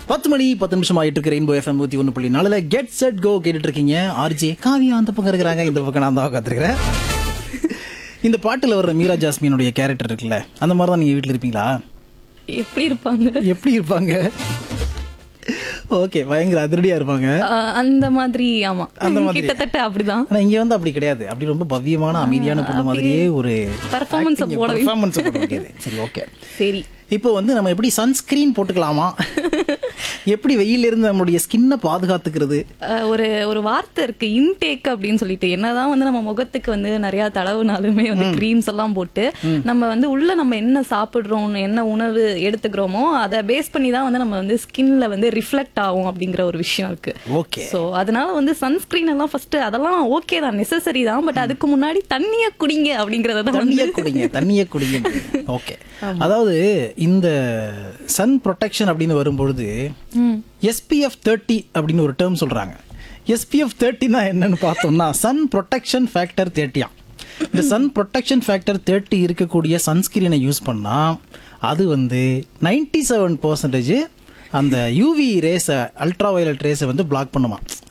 பத்து மணி பத்து நிமிஷம் ஆயிட்டு இருக்கு ரெயின்போ எஃப்எம் நூத்தி ஒன்று புள்ளி நாலுல கெட் செட் கோ கேட்டுட்டு இருக்கீங்க ஆர்ஜே காவியா அந்த பக்கம் இருக்கிறாங்க இந்த பக்கம் நான் தான் உட்காந்துருக்கிறேன் இந்த பாட்டுல வர்ற மீரா ஜாஸ்மினுடைய கேரக்டர் இருக்குல்ல அந்த மாதிரி தான் நீங்க வீட்டில் இருப்பீங்களா எப்படி இருப்பாங்க எப்படி இருப்பாங்க ஓகே பயங்கர அதிரடியா இருப்பாங்க ஆஹ் அந்த மாதிரி ஆமா அந்த மாதிரி. கிட்டத்தட்ட அப்படிதான் ஆனா இங்க வந்து அப்படி கிடையாது அப்படி ரொம்ப பவ்யமான அமைதியான பொண்ணு மாதிரியே ஒரு Performance அ போட பெர்ஃபார்மன்ஸ் போட வேண்டியது சரி ஓகே சரி இப்போ வந்து நம்ம எப்படி சன்ஸ்கிரீன் போட்டுக்கலாமா எப்படி வெயில இருந்து நம்மளுடைய ஸ்கின்னை பாதுகாத்துக்கிறது ஆஹ் ஒரு ஒரு வார்த்தை இருக்கு இன்டேக் அப்படின்னு சொல்லிட்டு என்னதான் வந்து நம்ம முகத்துக்கு வந்து நிறைய தடவுனாலுமே வந்து க்ரீம்ஸ் எல்லாம் போட்டு நம்ம வந்து உள்ள நம்ம என்ன சாப்பிடுறோம் என்ன உணவு எடுத்துக்கிறோமோ அதை பேஸ் பண்ணி தான் வந்து நம்ம வந்து ஸ்கின்ல வந்து ரிஃப்ளெக்ட் ஆகும் அப்படிங்கிற ஒரு விஷயம் இருக்கு ஓகே சோ அதனால வந்து சன்ஸ்கிரீன் எல்லாம் ஃபர்ஸ்ட் அதெல்லாம் ஓகே தான் நெசசரி தான் பட் அதுக்கு முன்னாடி தண்ணிய குடிங்க அப்படிங்கறத தான் வந்து தண்ணிய குடிங்க தண்ணிய குடிங்க ஓகே அதாவது இந்த சன் ப்ரொடெக்ஷன் அப்படின்னு வரும்பொழுது எஸ்பிஎஃப் தேர்ட்டி அப்படின்னு ஒரு டேர்ம் சொல்றாங்க எஸ்பிஎஃப் தேர்ட்டினா என்னன்னு பார்த்தோம்னா சன் ப்ரொடெக்ஷன் ஃபேக்டர் தேர்ட்டியா இந்த சன் ப்ரொடெக்ஷன் ஃபேக்டர் தேர்ட்டி இருக்கக்கூடிய சன்ஸ்கிரீனை யூஸ் பண்ணா அது வந்து நைன்டி செவன் பர்சன்டேஜ் அந்த யூவி ரேஸை அல்ட்ரா வயலட் ரேஸை வந்து பிளாக் பண்ணுமா